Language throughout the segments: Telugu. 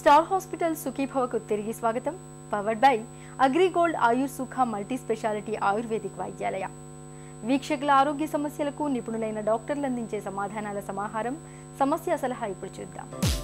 స్టార్ హాస్పిటల్ సుఖీభవకు తిరిగి స్వాగతం powered by AgriGold Ayur Sukha multi speciality ayurvedic వైద్యాలయ వీక్షకుల ఆరోగ్య సమస్యలకు నిపుణులైన డాక్టర్లు అందించే సమాధానాల సమాహారం సమస్య సలహా ఇప్పుడు చూద్దాం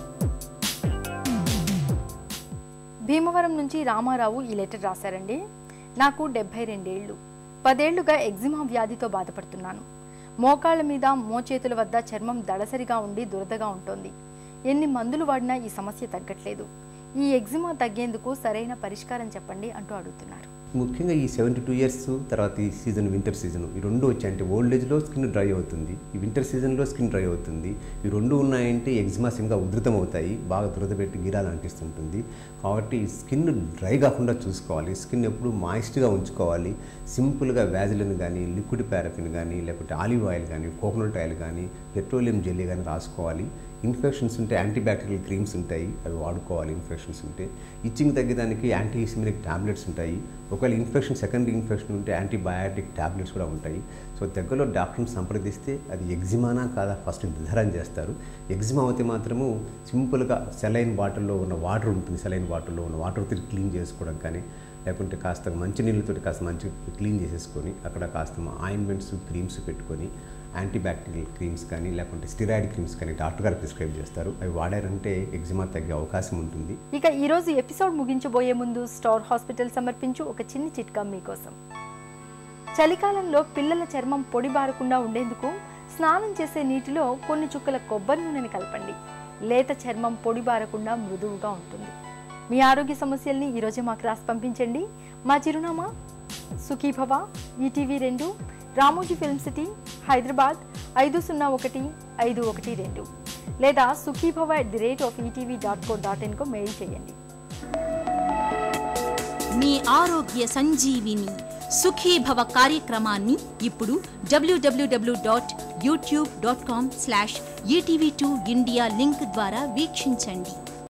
భీమవరం నుంచి రామారావు ఈ లెటర్ రాశారండి నాకు డెబ్బై రెండేళ్లు పదేళ్లుగా ఎగ్జిమా వ్యాధితో బాధపడుతున్నాను మోకాళ్ళ మీద మోచేతుల వద్ద చర్మం దళసరిగా ఉండి దురదగా ఉంటుంది ఎన్ని మందులు వాడినా ఈ సమస్య తగ్గట్లేదు ఈ ఎగ్జిమా తగ్గేందుకు సరైన పరిష్కారం చెప్పండి అంటూ అడుగుతున్నారు ముఖ్యంగా ఈ సెవెంటీ టూ ఇయర్స్ తర్వాత ఈ సీజన్ వింటర్ సీజన్ ఈ రెండు వచ్చాయంటే ఓల్డ్ ఏజ్లో స్కిన్ డ్రై అవుతుంది ఈ వింటర్ సీజన్లో స్కిన్ డ్రై అవుతుంది ఈ రెండు ఉన్నాయంటే ఎగ్జిమాస్ ఇంకా ఉధృతం అవుతాయి బాగా దురద పెట్టి గీరాలు అనిపిస్తుంటుంది కాబట్టి స్కిన్ డ్రై కాకుండా చూసుకోవాలి స్కిన్ ఎప్పుడు మాయిస్ట్గా ఉంచుకోవాలి సింపుల్గా వ్యాజిలిన్ కానీ లిక్విడ్ పారఫిన్ కానీ లేకపోతే ఆలివ్ ఆయిల్ కానీ కోకోనట్ ఆయిల్ కానీ పెట్రోలియం జెల్లీ కానీ రాసుకోవాలి ఇన్ఫెక్షన్స్ ఉంటే యాంటీబ్యాక్టీరియల్ క్రీమ్స్ ఉంటాయి అవి వాడుకోవాలి ఇన్ఫెక్షన్స్ ఉంటే ఇచ్చింగ్ తగ్గడానికి యాంటీ హిస్మినిక్ టాబ్లెట్స్ ఉంటాయి ఒకవేళ ఇన్ఫెక్షన్ సెకండరీ ఇన్ఫెక్షన్ ఉంటే యాంటీబయాటిక్ టాబ్లెట్స్ కూడా ఉంటాయి సో దగ్గరలో డాక్టర్ని సంప్రదిస్తే అది ఎగ్జిమానా కాదా ఫస్ట్ నిర్ధారణ చేస్తారు ఎగ్జిమా అయితే మాత్రము సింపుల్గా సెలైన్ బాటిల్లో ఉన్న వాటర్ ఉంటుంది సెలైన్ బాటిల్లో ఉన్న వాటర్ తిరిగి క్లీన్ చేసుకోవడం కానీ లేకుంటే కాస్త మంచి నీళ్ళతో కాస్త మంచి క్లీన్ చేసేసుకొని అక్కడ కాస్త ఆయింట్మెంట్స్ క్రీమ్స్ పెట్టుకొని యాంటీబ్యాక్టీరియల్ క్రీమ్స్ కానీ లేకుంటే స్టిరాయిడ్ క్రీమ్స్ కానీ డాక్టర్ గారు ప్రిస్క్రైబ్ చేస్తారు అవి వాడారంటే ఎగ్జిమా తగ్గే అవకాశం ఉంటుంది ఇక ఈ రోజు ఎపిసోడ్ ముగించబోయే ముందు స్టార్ హాస్పిటల్ సమర్పించు ఒక చిన్ని చిట్కా మీకోసం చలికాలంలో పిల్లల చర్మం పొడి బారకుండా ఉండేందుకు స్నానం చేసే నీటిలో కొన్ని చుక్కల కొబ్బరి నూనెని కలపండి లేత చర్మం పొడి బారకుండా మృదువుగా ఉంటుంది మీ ఆరోగ్య సమస్యల్ని ఈరోజే మాకు రాసి పంపించండి మా చిరునామా సుఖీభవ ఈటీవీ రెండు రామోజీ ఫిల్మ్ సిటీ హైదరాబాద్ ఐదు సున్నా ఒకటి ఐదు ఒకటి రెండు లేదా Sukhibhava at the rate of ETV dot co dot ఇన్కో మెయిల్ చేయండి మీ ఆరోగ్య సంజీవిని సుఖీభవ కార్యక్రమాన్ని ఇప్పుడు డబ్ల్యూడబ్ల్యూడబ్ల్యూ dot YouTube dot com slash ETV two India link ద్వారా వీక్షించండి